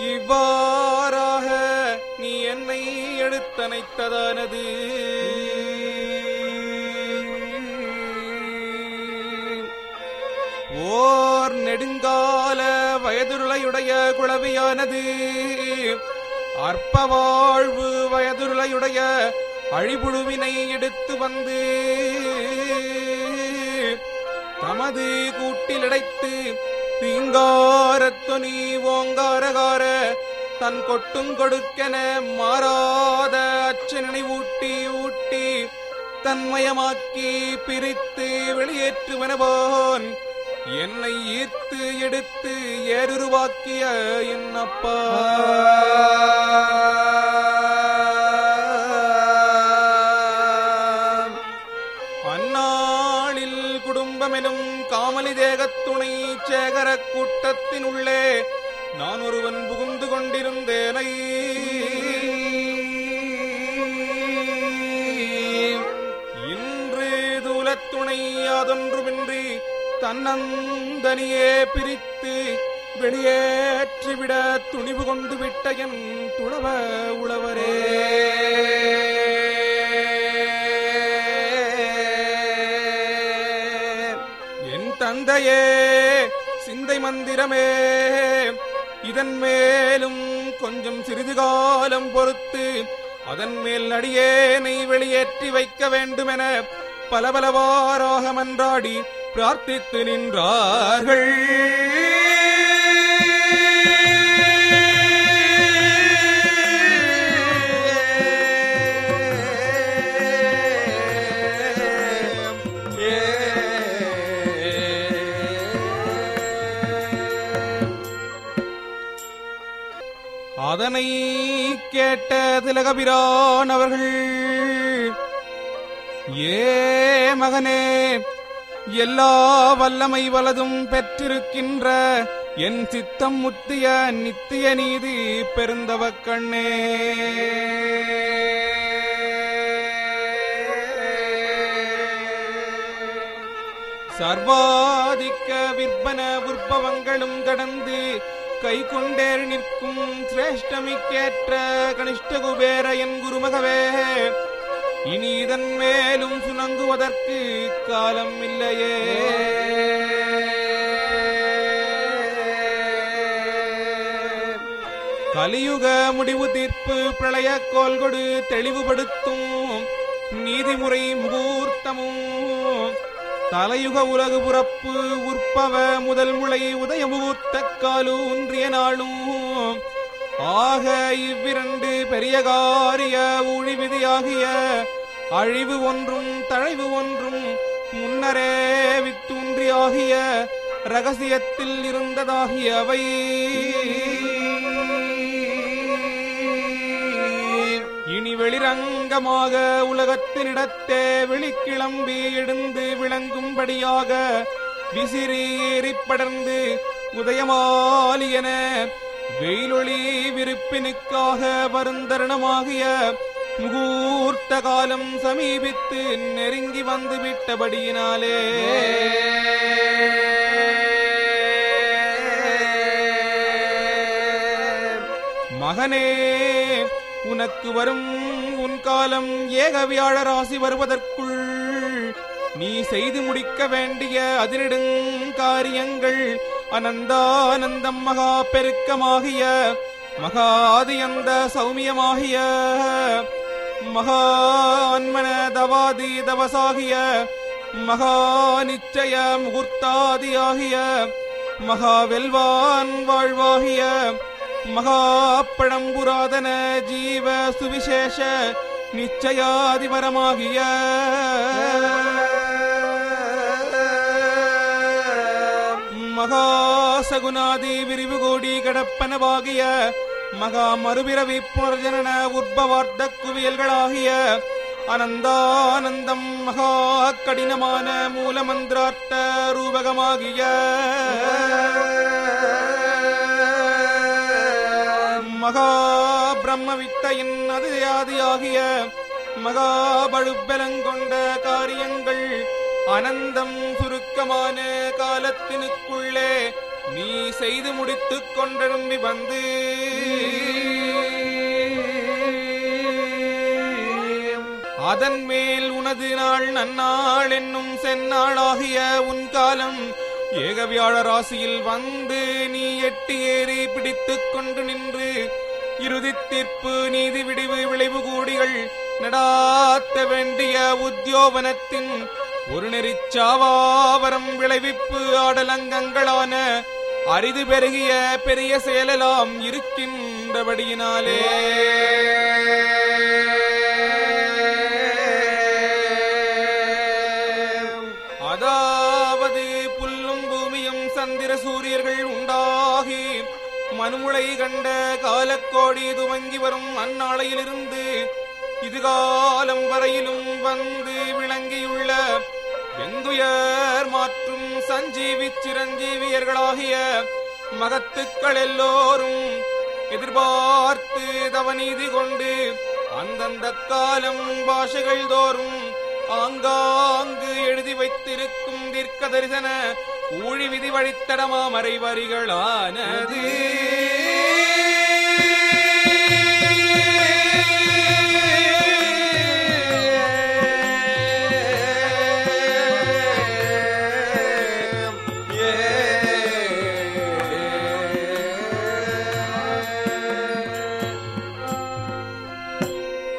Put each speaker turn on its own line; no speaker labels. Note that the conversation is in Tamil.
இவ்வாறாக நீ என்னை எடுத்தனைத்ததானது ஓர் நெடுங்கால வயதுருளையுடைய குளவியானது அற்ப வாழ்வு வயதுருளையுடைய அழிபுழுவினை எடுத்து வந்து தமது கூட்டிலடைத்து ரீங்காரத்துணி ஓங்காரகார தன் கொட்டும் கொடுக்கென மாறாத அச்ச நினைவூட்டி ஊட்டி தன்மயமாக்கி பிரித்து வெளியேற்றுவனவான் என்னை ஈர்த்து எடுத்து ஏருருவாக்கிய என் அப்பா அந்நாளில் குடும்பமெனும் காமலி தேகத்துணை சேகர கூட்டத்தினுள்ளே நான் ஒருவன் புகுந்து கொண்டிருந்தேனை இன்று தூலத்துணை யாதொன்றுமின்றி தன்னந்தனியே பிரித்து வெளியேற்றிவிட துணிவு கொண்டு விட்ட என் துளவ உளவரே என் தந்தையே சிந்தை மந்திரமே இதன் மேலும் கொஞ்சம் சிறிது காலம் பொறுத்து அதன் மேல் அடியேனை வெளியேற்றி வைக்க வேண்டுமென பல பலவாறாக மன்றாடி பிரார்த்தித்து நின்றார்கள் அதனை கேட்ட திலகபிரான் அவர்கள் ஏ மகனே எல்லா வல்லமை வலதும் பெற்றிருக்கின்ற என் சித்தம் முத்திய நித்திய நீதி பெருந்தவ கண்ணே சர்வாதிக்க விற்பன உற்பவங்களும் கடந்து கை கொண்டேறி நிற்கும் சிரேஷ்டமிக்கேற்ற கனிஷ்ட குபேர என் குருமகவே இனி இதன் மேலும் சுணங்குவதற்கு காலம் இல்லையே கலியுக முடிவு தீர்ப்பு பிரளய கோல்கொடு தெளிவுபடுத்தும் நீதிமுறை முகூர்த்தமும் தலையுக உலகு புறப்பு உற்பவ முதல் முளை உதய முகூர்த்த காலு ஒன்றிய நாளும் ஆக இவ்விரண்டு பெரிய காரிய ஊழி விதியாகிய அழிவு ஒன்றும் தழைவு ஒன்றும் முன்னரே வித்தூன்றியாகிய ரகசியத்தில் இருந்ததாகியவை இனி வெளிரங்கமாக உலகத்தினிடத்தே வெளிக்கிளம்பி எழுந்து விளங்கும்படியாக விசிறி ஏறிப் படர்ந்து உதயமாலியன வெயிலொளி விருப்பினுக்காக வருந்தருணமாகிய முகூர்த்த காலம் சமீபித்து நெருங்கி வந்து விட்டபடியினாலே மகனே உனக்கு வரும் உன் காலம் ஏக வியாழ ராசி வருவதற்குள் நீ செய்து முடிக்க வேண்டிய அதிரிடுங்காரியங்கள் அனந்தானந்தம் மகா பெருக்கமாகிய மகாதியந்த சௌமியமாகிய மகா அன்மன தவாதி தவசாகிய மகா நிச்சய முகூர்த்தாதியாகிய மகா வெல்வான் வாழ்வாகிய மகா பழம்புராதன ஜீவ சுவிசேஷ நிச்சயாதிபரமாகிய மகா சகுனாதி விரிவு கோடி கடப்பனவாகிய மகா மறுபிறவி புனர்ஜனன உற்பவார்த்த குவியல்களாகிய அனந்தானந்தம் மகா கடினமான மூலமந்திரார்த்த ரூபகமாகிய மகா பிரம்மவித்தையின் அதியாதியாகிய மகா பழுப்பெலங்கொண்ட காரியங்கள் அனந்தம் சுருக்கமான காலத்தினுக்குள்ளே நீ செய்து முடித்துக் கொண்டெழும்பி வந்து அதன் மேல் உனது நாள் நன்னாள் என்னும் செந்நாளாகிய உன் காலம் ஏகவியாழ ராசியில் வந்து நீ எட்டி ஏறி பிடித்துக் கொண்டு நின்று இறுதி தீர்ப்பு நீதி விடிவு விளைவு கூடிகள் நடாத்த வேண்டிய உத்தியோகனத்தின் ஒரு நெறிச்சாவாவரம் விளைவிப்பு ஆடலங்கங்களான அரிது பெருகிய பெரிய செயலெல்லாம் இருக்கின்றபடியினாலே அதாவது புல்லும் பூமியும் சந்திர சூரியர்கள் உண்டாகி மனுமுளை கண்ட காலக்கோடி துவங்கி வரும் அந்நாளையிலிருந்து இதுகாலம் வரையிலும் வந்து விளங்கியுள்ள வெந்துயர் மாற்றும் சஞ்சீவி சிரஞ்சீவியர்களாகிய மகத்துக்கள் எல்லோரும் எதிர்பார்த்து தவநீதி கொண்டு அந்தந்த காலம் பாஷைகள் தோறும் ஆங்காங்கு எழுதி வைத்திருக்கும் தீர்க்க தரிசன ஊழி விதி வழித்தடமாமறை வரிகளானது